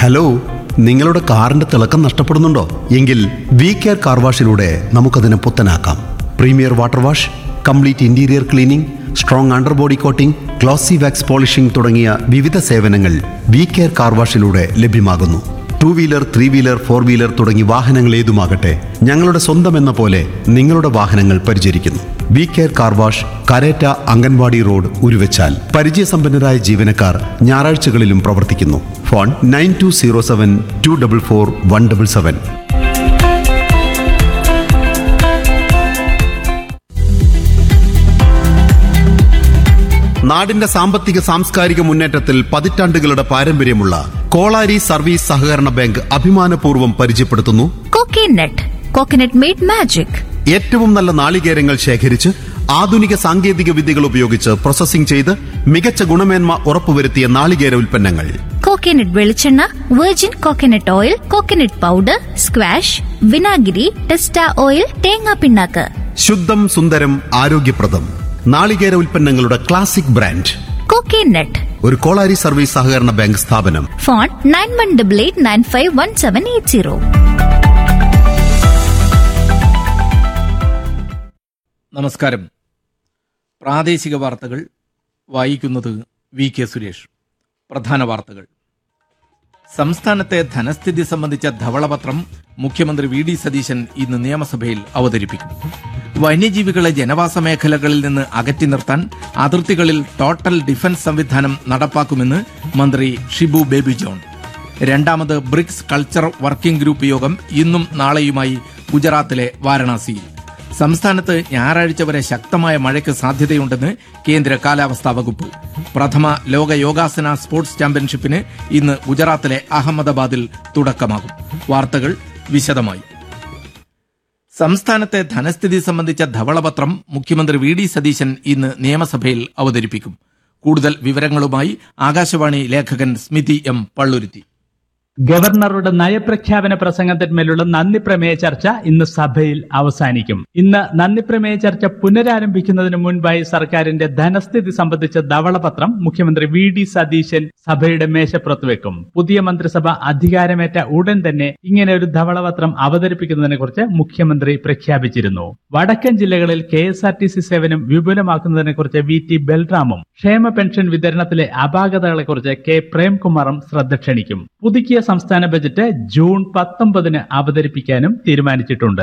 hello നിങ്ങളുടെ കാറിന്റെ തിളക്കം നഷ്ടപ്പെടുന്നുണ്ടോ എങ്കിൽ വി കെയർ കാർ വാഷിലൂടെ നമുക്കതിനെ പുത്തനാക്കാം premier water wash complete interior cleaning strong under body coating glossy wax polishing തുടങ്ങിയ വിവിധ സേവനങ്ങൾ വി കെയർ കാർ വാഷിലൂടെ ലഭ്യമാകുന്നു two wheeler three wheeler four wheeler തുടങ്ങി വാഹനങ്ങൾ ഏതുമാകട്ടെ ഞങ്ങളുടെ സ്വന്തം എന്ന പോലെ നിങ്ങളുടെ വാഹനങ്ങൾ പരിചരിക്കുന്നു V care car wash Karetta Anganwadi road Uruvachal പരിചയസമ്പന്നരായ ജീവനക്കാർ ഞായറാഴ്ചകളിലും പ്രവർത്തിക്കുന്നു phone nine two zero seven two double four one double seven നാടിന്റെ സാമ്പത്തിക സാംസ്കാരിക മുന്നേറ്റത്തിൽ പതിറ്റാണ്ടുകളുടെ പാരമ്പര്യമുള്ള കോളാരി സർവീസ് സഹകരണ ബാങ്ക് അഭിമാനപൂർവ്വം പരിചയപ്പെടുത്തുന്നു കോക്കനട്ട് കോക്കനട്ട് മെയ്ഡ് മാജിക് ഏറ്റവും നല്ല നാളികേരങ്ങൾ ശേഖരിച്ച് ആധുനിക സാങ്കേതിക വിദ്യകൾ ഉപയോഗിച്ച് പ്രോസസ്സിംഗ് ചെയ്ത് മികച്ച ഗുണമേന്മ ഉറപ്പുവരുത്തിയ നാളികേര ഉൽപ്പന്നങ്ങൾ കോക്കനട്ട് വെളിച്ചെണ്ണ virgin coconut oil coconut powder squash വിനാഗിരി ടെസ്റ്റ ഓയിൽ തേങ്ങാ പിണ്ണാക്ക് ശുദ്ധം സുന്ദരം ആരോഗ്യപ്രദം നാളികേര ഉൽപ്പന്നങ്ങളുടെ ക്ലാസിക് ബ്രാൻഡ് കോക്കനട്ട് ഒരു കോളാരി സർവീസ് സഹകരണ ബാങ്ക് സ്ഥാപനം phone nine one double eight nine five one seven eight zero നമസ്കാരം പ്രാദേശിക വാർത്തകൾ വായിക്കുന്നത് വി കെ സുരേഷ് പ്രധാന വാർത്തകൾ സംസ്ഥാനത്തെ ധനസ്ഥിതി സംബന്ധിച്ച ധവളപത്രം മുഖ്യമന്ത്രി വി ഡി സതീശൻ ഇന്ന് നിയമസഭയിൽ അവതരിപ്പിക്കും വന്യജീവികളെ ജനവാസ മേഖലകളിൽ നിന്ന് അകറ്റി നിർത്താൻ അതിർത്തികളിൽ ടോട്ടൽ ഡിഫൻസ് സംവിധാനം നടപ്പാക്കുമെന്ന് മന്ത്രി ഷിബു ബേബി ജോൺ രണ്ടാമത് ബ്രിക്സ് കൾച്ചർ വർക്കിംഗ് ഗ്രൂപ്പ് യോഗം ഇന്നും നാളെയുമായി ഗുജറാത്തിലെ വാരണാസിയിൽ സംസ്ഥാനത്ത് ഞായറാഴ്ച വരെ ശക്തമായ മഴയ്ക്ക് സാധ്യതയുണ്ടെന്ന് കേന്ദ്ര കാലാവസ്ഥാ വകുപ്പ് പ്രഥമ ലോക യോഗാസന സ്പോർട്സ് ചാമ്പ്യൻഷിപ്പിന് ഇന്ന് ഗുജറാത്തിലെ അഹമ്മദാബാദിൽ തുടക്കമാകും വാർത്തകൾ വിശദമായി സംസ്ഥാനത്തെ ധനസ്ഥിതി സംബന്ധിച്ച ധവളപത്രം മുഖ്യമന്ത്രി വി ഡി സതീശൻ ഇന്ന് നിയമസഭയിൽ അവതരിപ്പിക്കും കൂടുതൽ വിവരങ്ങളുമായി ആകാശവാണി ലേഖകൻ സ്മിതി എം പള്ളുരുത്തി ഗവർണറുടെ നയപ്രഖ്യാപന പ്രസംഗത്തിന്മേലുള്ള നന്ദി പ്രമേയ ചർച്ച ഇന്ന് സഭയിൽ അവസാനിക്കും ഇന്ന് നന്ദി പ്രമേയ ചർച്ച പുനരാരംഭിക്കുന്നതിന് മുൻപായി സർക്കാരിന്റെ ധനസ്ഥിതി സംബന്ധിച്ച ധവളപത്രം മുഖ്യമന്ത്രി വി ഡി സതീശൻ സഭയുടെ മേശപ്പുറത്ത് വെക്കും പുതിയ മന്ത്രിസഭ അധികാരമേറ്റ ഉടൻ തന്നെ ഇങ്ങനെ ഒരു ധവളപത്രം അവതരിപ്പിക്കുന്നതിനെ കുറിച്ച് മുഖ്യമന്ത്രി പ്രഖ്യാപിച്ചിരുന്നു വടക്കൻ ജില്ലകളിൽ K S R T C സേവനം വിപുലമാക്കുന്നതിനെ കുറിച്ച് വി ടി ബൽറാമും ക്ഷേമ പെൻഷൻ വിതരണത്തിലെ അപാകതകളെക്കുറിച്ച് കെ പ്രേംകുമാറും ശ്രദ്ധ ക്ഷണിക്കും പുതുക്കിയ സംസ്ഥാന ബജറ്റ് ജൂൺ പത്തൊമ്പതിന് അവതരിപ്പിക്കാനും തീരുമാനിച്ചിട്ടുണ്ട്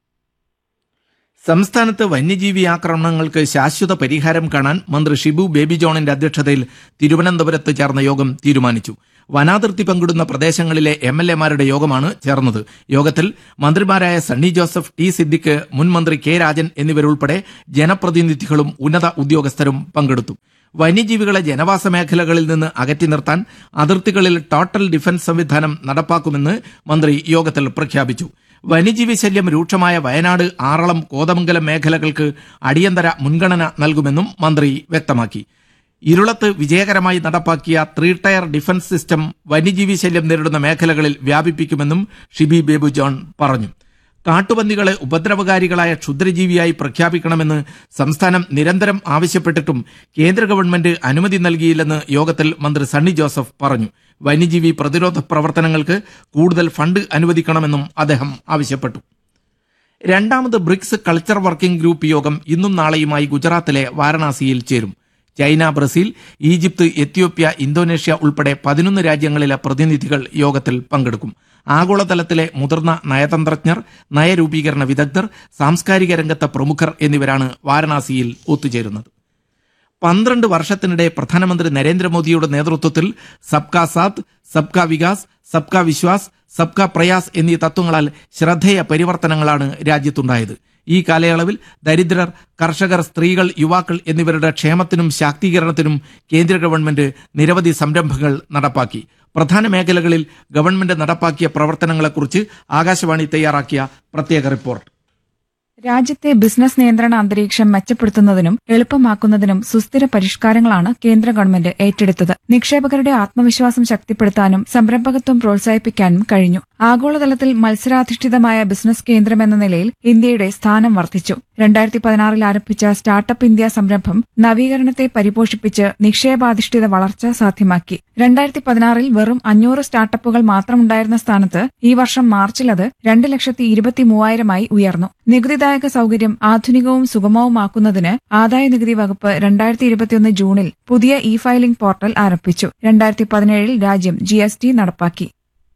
സംസ്ഥാനത്ത് വന്യജീവി ആക്രമണങ്ങൾക്ക് ശാശ്വത പരിഹാരം കാണാൻ മന്ത്രി ഷിബു ബേബി ജോണിന്റെ അധ്യക്ഷതയിൽ തിരുവനന്തപുരത്ത് ചേർന്ന യോഗം തീരുമാനിച്ചു വനാതിർത്തി പങ്കിടുന്ന പ്രദേശങ്ങളിലെ എം എൽ എമാരുടെ യോഗമാണ് ചേർന്നത് യോഗത്തിൽ മന്ത്രിമാരായ സണ്ണി ജോസഫ് ടി സിദ്ദിഖ് മുൻ മന്ത്രി കെ രാജൻ എന്നിവരുൾപ്പെടെ ജനപ്രതിനിധികളും ഉന്നത ഉദ്യോഗസ്ഥരും പങ്കെടുത്തു വന്യജീവികളെ ജനവാസ മേഖലകളിൽ നിന്ന് അകറ്റി നിർത്താൻ അതിർത്തികളിൽ ടോട്ടൽ ഡിഫൻസ് സംവിധാനം നടപ്പാക്കുമെന്ന് മന്ത്രി യോഗത്തിൽ പ്രഖ്യാപിച്ചു വന്യജീവി ശല്യം രൂക്ഷമായ വയനാട് ആറളം കോതമംഗലം മേഖലകൾക്ക് അടിയന്തര മുൻഗണന നൽകുമെന്നും മന്ത്രി വ്യക്തമാക്കി ഇരുളത്ത് വിജയകരമായി നടപ്പാക്കിയ ത്രീ ടയർ ഡിഫൻസ് സിസ്റ്റം വന്യജീവി ശല്യം നേരിടുന്ന മേഖലകളിൽ വ്യാപിപ്പിക്കുമെന്നും ഷിബി ബേബു ജോൺ പറഞ്ഞു കാട്ടുപന്നികളെ ഉപദ്രവകാരികളായ ക്ഷുദ്രജീവിയായി പ്രഖ്യാപിക്കണമെന്ന് സംസ്ഥാനം നിരന്തരം ആവശ്യപ്പെട്ടിട്ടും കേന്ദ്ര ഗവൺമെന്റ് അനുമതി നൽകിയില്ലെന്ന് യോഗത്തിൽ മന്ത്രി സണ്ണി ജോസഫ് പറഞ്ഞു വന്യജീവി പ്രതിരോധ പ്രവർത്തനങ്ങൾക്ക് കൂടുതൽ ഫണ്ട് അനുവദിക്കണമെന്നും അദ്ദേഹം ആവശ്യപ്പെട്ടു രണ്ടാമത് ബ്രിക്സ് കൾച്ചർ വർക്കിംഗ് ഗ്രൂപ്പ് യോഗം ഇന്നും നാളെയുമായി ഗുജറാത്തിലെ വാരണാസിയിൽ ചേരും China Brazil Egypt Ethiopia Indonesia ഉൾപ്പെടെ പതിനൊന്ന് രാജ്യങ്ങളിലെ പ്രതിനിധികൾ യോഗത്തിൽ പങ്കെടുക്കും ആഗോളതലത്തിലെ മുതിർന്ന നയതന്ത്രജ്ഞർ നയരൂപീകരണ വിദഗ്ധർ സാംസ്കാരിക രംഗത്തെ പ്രമുഖർ എന്നിവരാണ് വാരണാസിയിൽ ഒത്തുചേരുന്നത് പന്ത്രണ്ട് വർഷത്തിനിടെ പ്രധാനമന്ത്രി നരേന്ദ്രമോദിയുടെ നേതൃത്വത്തിൽ സബ്കാ സാത്ത് സബ്കാ വികാസ് സബ്കാ വിശ്വാസ് സബ്കാ പ്രയാസ് എന്നീ തത്വങ്ങളാൽ ശ്രദ്ധേയ പരിവർത്തനങ്ങളാണ് രാജ്യത്തുണ്ടായത് ഈ കാലയളവിൽ ദരിദ്രർ കർഷകർ സ്ത്രീകൾ യുവാക്കൾ എന്നിവരുടെ ക്ഷേമത്തിനും ശാക്തീകരണത്തിനും കേന്ദ്ര ഗവൺമെന്റ് നിരവധി സംരംഭങ്ങൾ നടപ്പാക്കി പ്രധാന മേഖലകളിൽ ഗവൺമെന്റ് നടപ്പാക്കിയ പ്രവർത്തനങ്ങളെക്കുറിച്ച് ആകാശവാണി തയ്യാറാക്കിയ പ്രത്യേക റിപ്പോർട്ട് രാജ്യത്തെ ബിസിനസ് നിയന്ത്രണ അന്തരീക്ഷം മെച്ചപ്പെടുത്തുന്നതിനും എളുപ്പമാക്കുന്നതിനും സുസ്ഥിര പരിഷ്കാരങ്ങളാണ് കേന്ദ്ര ഗവൺമെന്റ് ഏറ്റെടുത്തത് നിക്ഷേപകരുടെ ആത്മവിശ്വാസം ശക്തിപ്പെടുത്താനും സംരംഭകത്വം പ്രോത്സാഹിപ്പിക്കാനും കഴിഞ്ഞു ആഗോളതലത്തിൽ മത്സരാധിഷ്ഠിതമായ ബിസിനസ് കേന്ദ്രമെന്ന നിലയിൽ ഇന്ത്യയുടെ സ്ഥാനം വർദ്ധിച്ചു രണ്ടായിരത്തി പതിനാറിൽ ആരംഭിച്ച സ്റ്റാർട്ടപ്പ് ഇന്ത്യ സംരംഭം നവീകരണത്തെ പരിപോഷിപ്പിച്ച് നിക്ഷേപാധിഷ്ഠിത വളർച്ച സാധ്യമാക്കി രണ്ടായിരത്തി പതിനാറിൽ വെറും അഞ്ഞൂറ് സ്റ്റാർട്ടപ്പുകൾ മാത്രമുണ്ടായിരുന്ന സ്ഥാനത്ത് ഈ വർഷം മാർച്ചിൽ അത് രണ്ട് ലക്ഷത്തി ഇരുപത്തി മൂവായിരമായി ഉയർന്നു നികുതിദായക സൗകര്യം ആധുനികവും സുഗമവുമാക്കുന്നതിന് ആദായനികുതി വകുപ്പ് രണ്ടായിരത്തി ഇരുപത്തിയൊന്ന് ജൂണിൽ പുതിയ ഇ ഫയലിംഗ് പോർട്ടൽ ആരംഭിച്ചു രണ്ടായിരത്തി പതിനേഴിൽ രാജ്യം ജി എസ് ടി നടപ്പാക്കി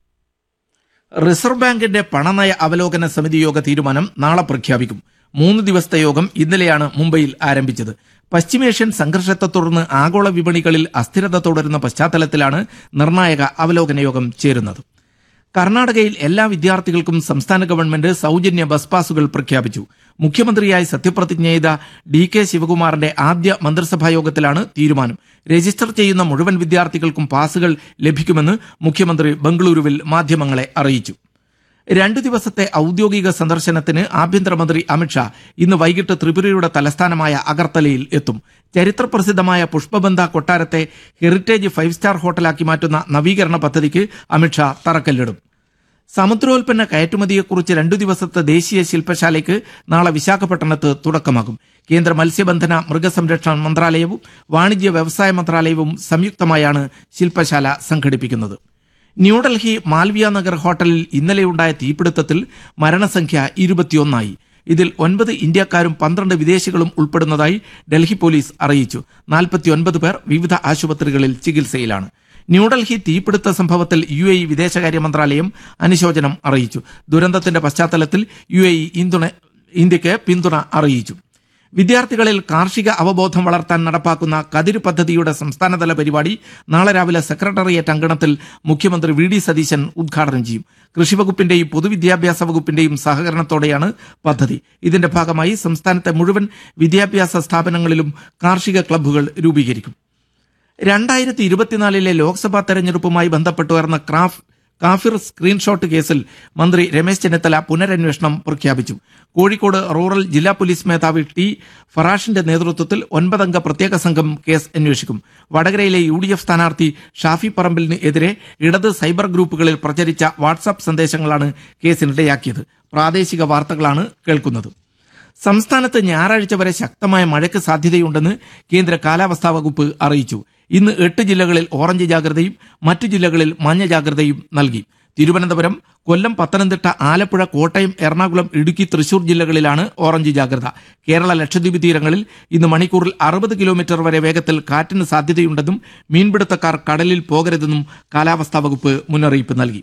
റിസർവ് ബാങ്കിന്റെ പണനയ അവലോകന സമിതി യോഗ തീരുമാനം നാളെ പ്രഖ്യാപിക്കും മൂന്ന് ദിവസത്തെ യോഗം ഇന്നലെയാണ് മുംബൈയിൽ ആരംഭിച്ചത് പശ്ചിമേഷ്യൻ സംഘർഷത്തെ തുടർന്ന് ആഗോള വിപണികളിൽ അസ്ഥിരത തുടരുന്ന പശ്ചാത്തലത്തിലാണ് നിർണായക അവലോകന യോഗം ചേരുന്നത് കർണാടകയിൽ എല്ലാ വിദ്യാർത്ഥികൾക്കും സംസ്ഥാന ഗവൺമെന്റ് സൗജന്യ ബസ് പാസുകൾ പ്രഖ്യാപിച്ചു മുഖ്യമന്ത്രിയായി സത്യപ്രതിജ്ഞ ചെയ്ത ഡി കെ ശിവകുമാറിന്റെ ആദ്യ മന്ത്രിസഭാ യോഗത്തിലാണ് തീരുമാനം രജിസ്റ്റർ ചെയ്യുന്ന മുഴുവൻ വിദ്യാർത്ഥികൾക്കും പാസുകൾ ലഭിക്കുമെന്ന് മുഖ്യമന്ത്രി ബംഗളൂരുവിൽ മാധ്യമങ്ങളെ അറിയിച്ചു രണ്ടു ദിവസത്തെ ഔദ്യോഗിക സന്ദർശനത്തിന് ആഭ്യന്തരമന്ത്രി അമിത്ഷാ ഇന്ന് വൈകിട്ട് ത്രിപുരയുടെ തലസ്ഥാനമായ അഗർത്തലയിൽ എത്തും ചരിത്രപ്രസിദ്ധമായ പുഷ്പബന്ധ കൊട്ടാരത്തെ ഹെറിറ്റേജ് ഫൈവ് സ്റ്റാർ ഹോട്ടലാക്കി മാറ്റുന്ന നവീകരണ പദ്ധതിക്ക് അമിത്ഷാ തറക്കല്ലിടും സമുദ്രോൽപ്പന്ന കയറ്റുമതിയെക്കുറിച്ച് രണ്ടു ദിവസത്തെ ദേശീയ ശില്പശാലയ്ക്ക് നാളെ വിശാഖപട്ടണത്ത് തുടക്കമാകും കേന്ദ്ര മത്സ്യബന്ധന മൃഗസംരക്ഷണ മന്ത്രാലയവും വാണിജ്യ വ്യവസായ മന്ത്രാലയവും സംയുക്തമായാണ് ശില്പശാല സംഘടിപ്പിക്കുന്നത് ന്യൂഡൽഹി മാൽവിയ നഗർ ഹോട്ടലിൽ ഇന്നലെയുണ്ടായ തീപിടുത്തത്തിൽ മരണസംഖ്യ ഇരുപത്തിയൊന്നായി ഇതിൽ ഒൻപത് ഇന്ത്യക്കാരും പന്ത്രണ്ട് വിദേശികളും ഉൾപ്പെടുന്നതായി ഡൽഹി പോലീസ് അറിയിച്ചു നാൽപ്പത്തിയൊൻപത് പേർ വിവിധ ആശുപത്രികളിൽ ചികിത്സയിലാണ് ന്യൂഡൽഹി തീപിടുത്ത സംഭവത്തിൽ യു എ ഇ വിദേശകാര്യ മന്ത്രാലയം അനുശോചനം അറിയിച്ചു ദുരന്തത്തിന്റെ പശ്ചാത്തലത്തിൽ യു എ ഇ ഇന്ത്യക്ക് പിന്തുണ അറിയിച്ചു വിദ്യാർത്ഥികളിൽ കാർഷിക അവബോധം വളർത്താൻ നടപ്പാക്കുന്ന കതിര് പദ്ധതിയുടെ സംസ്ഥാനതല പരിപാടി നാളെ രാവിലെ സെക്രട്ടേറിയറ്റ് അങ്കണത്തിൽ മുഖ്യമന്ത്രി വി ഡി സതീശൻ ഉദ്ഘാടനം ചെയ്യും കൃഷിവകുപ്പിന്റെയും പൊതുവിദ്യാഭ്യാസ വകുപ്പിന്റെയും സഹകരണത്തോടെയാണ് പദ്ധതി ഇതിന്റെ ഭാഗമായി സംസ്ഥാനത്തെ മുഴുവൻ വിദ്യാഭ്യാസ സ്ഥാപനങ്ങളിലും കാർഷിക ക്ലബ്ബുകൾ രൂപീകരിക്കും രണ്ടായിരത്തി ഇരുപത്തിനാലിലെ ലോക്സഭാ തെരഞ്ഞെടുപ്പുമായി ബന്ധപ്പെട്ടുയർന്ന ക്രാഫ് കാഫിർ സ്ക്രീൻഷോട്ട് കേസിൽ മന്ത്രി രമേശ് ചെന്നിത്തല പുനരന്വേഷണം പ്രഖ്യാപിച്ചു കോഴിക്കോട് റൂറൽ ജില്ലാ പോലീസ് മേധാവി ടി ഫറാഷിന്റെ നേതൃത്വത്തിൽ ഒൻപതംഗ പ്രത്യേക സംഘം കേസ് അന്വേഷിക്കും വടകരയിലെ യു ഡി എഫ് സ്ഥാനാർത്ഥി ഷാഫി പറമ്പിലിന് എതിരെ ഇടത് സൈബർ ഗ്രൂപ്പുകളിൽ പ്രചരിച്ച വാട്സാപ്പ് സന്ദേശങ്ങളാണ് കേസിനിടയാക്കിയത് പ്രാദേശിക വാർത്തകളാണ് കേൾക്കുന്നത് സംസ്ഥാനത്ത് ഞായറാഴ്ച വരെ ശക്തമായ മഴയ്ക്ക് സാധ്യതയുണ്ടെന്ന് കേന്ദ്ര കാലാവസ്ഥാ വകുപ്പ് അറിയിച്ചു ഇന്ന് എട്ട് ജില്ലകളിൽ ഓറഞ്ച് ജാഗ്രതയും മറ്റു ജില്ലകളിൽ മഞ്ഞ ജാഗ്രതയും നൽകി തിരുവനന്തപുരം കൊല്ലം പത്തനംതിട്ട ആലപ്പുഴ കോട്ടയം എറണാകുളം ഇടുക്കി തൃശൂർ ജില്ലകളിലാണ് ഓറഞ്ച് ജാഗ്രത കേരള ലക്ഷദ്വീപ് തീരങ്ങളിൽ ഇന്ന് മണിക്കൂറിൽ അറുപത് കിലോമീറ്റർ വരെ വേഗത്തിൽ കാറ്റിന് സാധ്യതയുണ്ടെന്നും മീൻപിടുത്തക്കാർ കടലിൽ പോകരുതെന്നും കാലാവസ്ഥാ വകുപ്പ് മുന്നറിയിപ്പ് നൽകി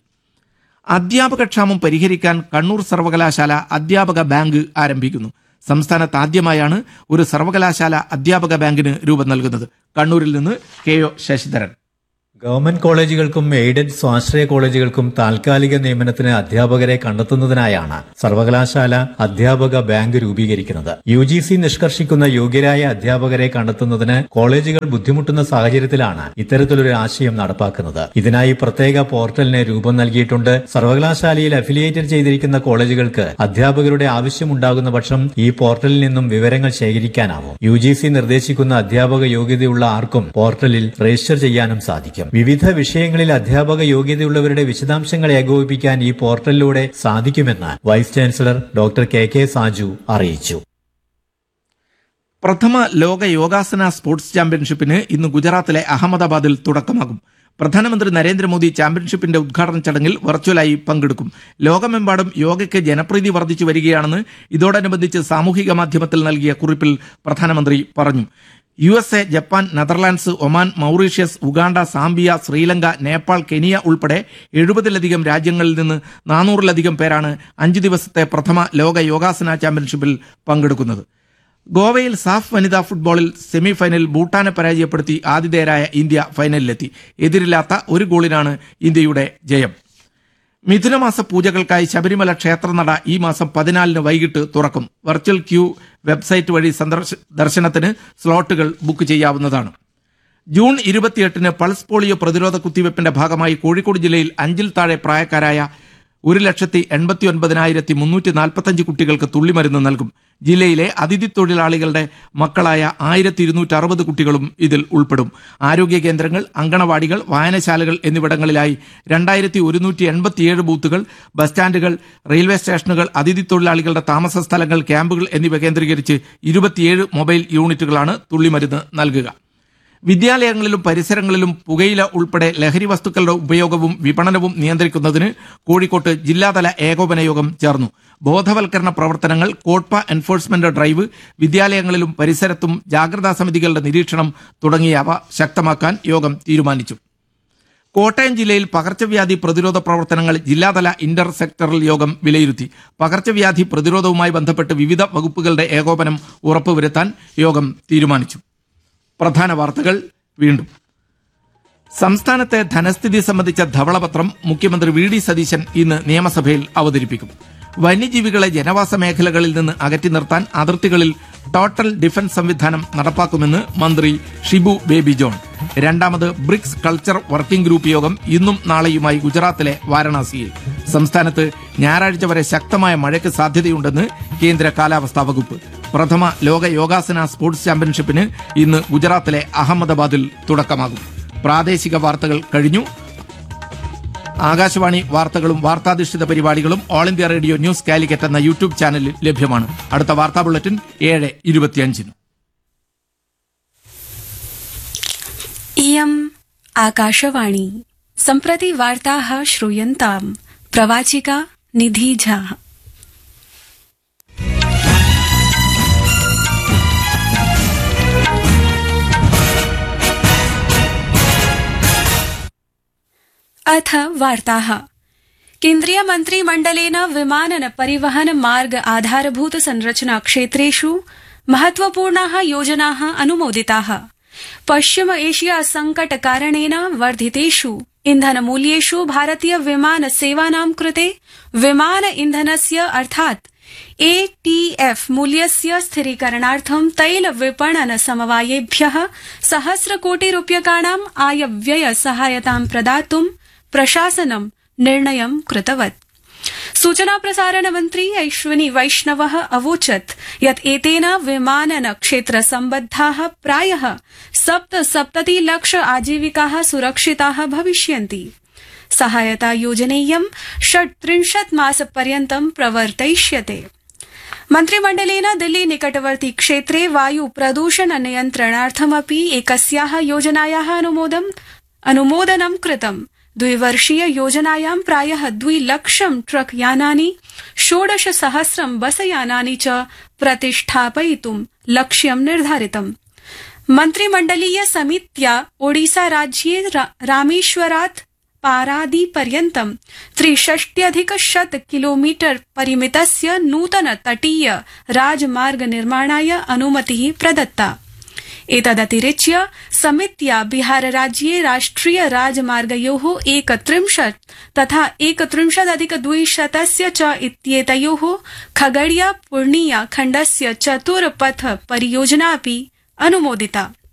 അധ്യാപക ക്ഷാമം പരിഹരിക്കാൻ കണ്ണൂർ സർവകലാശാല അധ്യാപക ബാങ്ക് ആരംഭിക്കുന്നു സംസ്ഥാനത്ത് ആദ്യമായാണ് ഒരു സർവകലാശാല അധ്യാപക ബാങ്കിന് രൂപം നൽകുന്നത് കണ്ണൂരിൽ നിന്ന് കെ ഒ ശശിധരൻ ഗവൺമെന്റ് കോളേജുകൾക്കും എയ്ഡഡ് സ്വാശ്രയ കോളേജുകൾക്കും താൽക്കാലിക നിയമനത്തിന് അധ്യാപകരെ കണ്ടെത്തുന്നതിനായാണ് സർവകലാശാല അധ്യാപക ബാങ്ക് രൂപീകരിക്കുന്നത് യു ജി സി നിഷ്കർഷിക്കുന്ന യോഗ്യരായ അധ്യാപകരെ കണ്ടെത്തുന്നതിന് കോളേജുകൾ ബുദ്ധിമുട്ടുന്ന സാഹചര്യത്തിലാണ് ഇത്തരത്തിലൊരു ആശയം നടപ്പാക്കുന്നത് ഇതിനായി പ്രത്യേക പോർട്ടലിന് രൂപം നൽകിയിട്ടുണ്ട് സർവകലാശാലയിൽ അഫിലിയേറ്റഡ് ചെയ്തിരിക്കുന്ന കോളേജുകൾക്ക് അധ്യാപകരുടെ ആവശ്യമുണ്ടാകുന്ന പക്ഷം ഈ പോർട്ടലിൽ നിന്നും വിവരങ്ങൾ ശേഖരിക്കാനാവും യു ജി സി നിർദ്ദേശിക്കുന്ന അധ്യാപക യോഗ്യതയുള്ള ആർക്കും പോർട്ടലിൽ രജിസ്റ്റർ ചെയ്യാനും സാധിക്കും വിവിധ വിഷയങ്ങളിൽ അധ്യാപക യോഗ്യതയുള്ളവരുടെ വിശദാംശങ്ങൾ ഏകോപിപ്പിക്കാൻ ഈ പോർട്ടലിലൂടെ സാധിക്കുമെന്ന് vice chancellor doctor K K Saju അറിയിച്ചു പ്രഥമ ലോക യോഗാസന സ്പോർട്സ് ചാമ്പ്യൻഷിപ്പിന് ഇന്ന് ഗുജറാത്തിലെ അഹമ്മദാബാദിൽ തുടക്കമാകും പ്രധാനമന്ത്രി നരേന്ദ്രമോദി ചാമ്പ്യൻഷിപ്പിന്റെ ഉദ്ഘാടന ചടങ്ങിൽ വെർച്വലായി പങ്കെടുക്കും ലോകമെമ്പാടും യോഗയ്ക്ക് ജനപ്രീതി വർദ്ധിച്ചു വരികയാണെന്ന് ഇതോടനുബന്ധിച്ച് സാമൂഹിക മാധ്യമത്തിൽ നൽകിയ കുറിപ്പിൽ പ്രധാനമന്ത്രി പറഞ്ഞു U S A Japan Netherlands Oman Mauritius Uganda Zambia Sri Lanka Nepal Kenya ഉൾപ്പെടെ എഴുപതിലധികം രാജ്യങ്ങളിൽ നിന്ന് നാനൂറിലധികം പേരാണ് അഞ്ചു ദിവസത്തെ പ്രഥമ ലോക യോഗാസന ചാമ്പ്യൻഷിപ്പിൽ പങ്കെടുക്കുന്നത് ഗോവയിൽ സാഫ് വനിതാ ഫുട്ബോളിൽ സെമി ഫൈനലിൽ ഭൂട്ടാനെ പരാജയപ്പെടുത്തി ആതിഥേയരായ ഇന്ത്യ ഫൈനലിലെത്തി എതിരില്ലാത്ത ഒരു ഗോളിനാണ് ഇന്ത്യയുടെ ജയം മിഥുനമാസ പൂജകൾക്കായി ശബരിമല ക്ഷേത്രനട ഈ മാസം പതിനാലിന് വൈകിട്ട് തുറക്കും വെർച്വൽ ക്യൂ വെബ്സൈറ്റ് വഴി സന്ദർശ ദർശനത്തിന് സ്ലോട്ടുകൾ ബുക്ക് ചെയ്യാവുന്നതാണ് ജൂൺ ഇരുപത്തിയെട്ടിന് പൾസ് പോളിയോ പ്രതിരോധ കുത്തിവയ്പ്പിന്റെ ഭാഗമായി കോഴിക്കോട് ജില്ലയിൽ അഞ്ചിൽ താഴെ പ്രായക്കാരായ ഒരു ലക്ഷത്തി എൺപത്തി ഒൻപതിനായിരത്തി മുന്നൂറ്റി നാൽപ്പത്തഞ്ച് കുട്ടികൾക്ക് തുള്ളിമരുന്ന് നൽകും ജില്ലയിലെ അതിഥി തൊഴിലാളികളുടെ മക്കളായ ആയിരത്തി ഇരുന്നൂറ്റി അറുപത് കുട്ടികളും ഇതിൽ ഉൾപ്പെടും ആരോഗ്യ കേന്ദ്രങ്ങൾ അങ്കണവാടികൾ വായനശാലകൾ എന്നിവിടങ്ങളിലായി രണ്ടായിരത്തി ഒരുന്നൂറ്റി എൺപത്തിയേഴ് ബൂത്തുകൾ ബസ് സ്റ്റാൻഡുകൾ റെയിൽവേ സ്റ്റേഷനുകൾ അതിഥി തൊഴിലാളികളുടെ താമസ സ്ഥലങ്ങൾ ക്യാമ്പുകൾ എന്നിവ കേന്ദ്രീകരിച്ച് ഇരുപത്തിയേഴ് മൊബൈൽ യൂണിറ്റുകളാണ് തുള്ളിമരുന്ന് നൽകുക വിദ്യാലയങ്ങളിലും പരിസരങ്ങളിലും പുകയില ഉൾപ്പെടെ ലഹരി വസ്തുക്കളുടെ ഉപയോഗവും വിപണനവും നിയന്ത്രിക്കുന്നതിന് കോഴിക്കോട്ട് ജില്ലാതല ഏകോപന യോഗം ചേർന്നു ബോധവൽക്കരണ പ്രവർത്തനങ്ങൾ കോട്പ എൻഫോഴ്സ്മെന്റ് ഡ്രൈവ് വിദ്യാലയങ്ങളിലും പരിസരത്തും ജാഗ്രതാ സമിതികളുടെ നിരീക്ഷണം തുടങ്ങിയവ ശക്തമാക്കാൻ യോഗം തീരുമാനിച്ചു കോട്ടയം ജില്ലയിൽ പകർച്ചവ്യാധി പ്രതിരോധ പ്രവർത്തനങ്ങൾ ജില്ലാതല ഇന്റർ സെക്ടറൽ യോഗം വിലയിരുത്തി പകർച്ചവ്യാധി പ്രതിരോധവുമായി ബന്ധപ്പെട്ട് വിവിധ വകുപ്പുകളുടെ ഏകോപനം ഉറപ്പുവരുത്താൻ യോഗം തീരുമാനിച്ചു പ്രധാന വാർത്തകൾ വീണ്ടും സംസ്ഥാനത്തെ ധനസ്ഥിതി സംബന്ധിച്ച ധവളപത്രം മുഖ്യമന്ത്രി വി ഡി സതീശൻ ഇന്ന് നിയമസഭയിൽ അവതരിപ്പിക്കും വന്യജീവികളെ ജനവാസ മേഖലകളിൽ നിന്ന് അകറ്റി നിർത്താൻ അതിർത്തികളിൽ ടോട്ടൽ ഡിഫൻസ് സംവിധാനം നടപ്പാക്കുമെന്ന് മന്ത്രി ഷിബു ബേബി ജോൺ രണ്ടാമത് ബ്രിക്സ് കൾച്ചർ വർക്കിംഗ് ഗ്രൂപ്പ് യോഗം ഇന്നും നാളെയുമായി ഗുജറാത്തിലെ വാരണാസിയിൽ സംസ്ഥാനത്ത് ഞായറാഴ്ച വരെ ശക്തമായ മഴയ്ക്ക് സാധ്യതയുണ്ടെന്ന് കേന്ദ്ര കാലാവസ്ഥാ വകുപ്പ് പ്രഥമ ലോക യോഗാസന സ്പോർട്സ് ചാമ്പ്യൻഷിപ്പിന് ഇന്ന് ഗുജറാത്തിലെ അഹമ്മദാബാദിൽ തുടക്കമാകും പ്രാദേശിക വാർത്തകൾ കഴിഞ്ഞു ആകാശവാണി വാർത്തകളും വാർത്താധിഷ്ഠിത പരിപാടികളും all India radio news Calicut എന്ന യൂട്യൂബ് ചാനലിൽ ലഭ്യമാണ് അടുത്ത വാർത്താ ബുള്ളറ്റിൻ ഏഴ് ഇരുപത്തിയഞ്ചിന് इयम् आकाशवाणी सम्प्रति वार्ताः श्रूयन्ताम् प्रवाचिका निधि झा अथ वार्ताः केन्द्रीय मन्त्रिमण्डलेन विमानन परिवहन मार्ग आधारभूत संरचना क्षेत्रेषु महत्वपूर्णाः योजनाः अनुमोदिताः पश्चिम एशिया संकट कारणेन वर्धितेषु इन्धनमूल्येषु भारतीय विमान सेवानां कृते विमान इन्धनस्य अर्थात् एटीएफ मूल्यस्य स्थिरीकरणार्थं तैल विपणन समवायेभ्य सहस्रकोटि रूप्यकाणां आयव्यय सहायतां प्रदातुं प्रशासनं निर्णयं कृतवत् सूचना प्रसारण मन्त्री अश्विनी वैष्णव अवोचत् यत् एतेन विमानन क्षेत्र सम्बद्धा प्राय सप्तसप्तति लक्ष आजीविका सुरक्षिता भविष्यन्ति सहायता योजनेयं षट्त्रिंशत् मासपर्यन्तं प्रवर्तयिष्यते मन्त्रिमण्डलेन दिल्ली निकटवर्ती क्षेत्रे वायु प्रदूषण नियन्त्रणार्थमपि एकस्या योजनाया अनुमोदनं कृतम् द्विवर्षीय योजनायां प्राय द्विलक्षं ट्रक यानानि षोडश सहस्रं बसयानानि च प्रतिष्ठापयितुं लक्ष्यं निर्धारितम् मन्त्रिमण्डलीय समित्या ओडिसा राज्ये रामेश्वरात् पारादी पर्यन्तं त्रिषष्ट्यधिक शत किलोमीटर परिमितस्य नूतन तटीय राजमार्ग निर्माणाय अनुमतिः प्रदत्ता एतदतिरिच्य समित्या बिहारराज्ये राष्ट्रिय राजमार्गयोः एकत्रिंशत् तथा एकत्रिंशदधिक द्विशतस्य च इत्येतयोः खगड़िया पूर्णिया खण्डस्य चतुर्पथ परियोजना अपि अनुमोदिता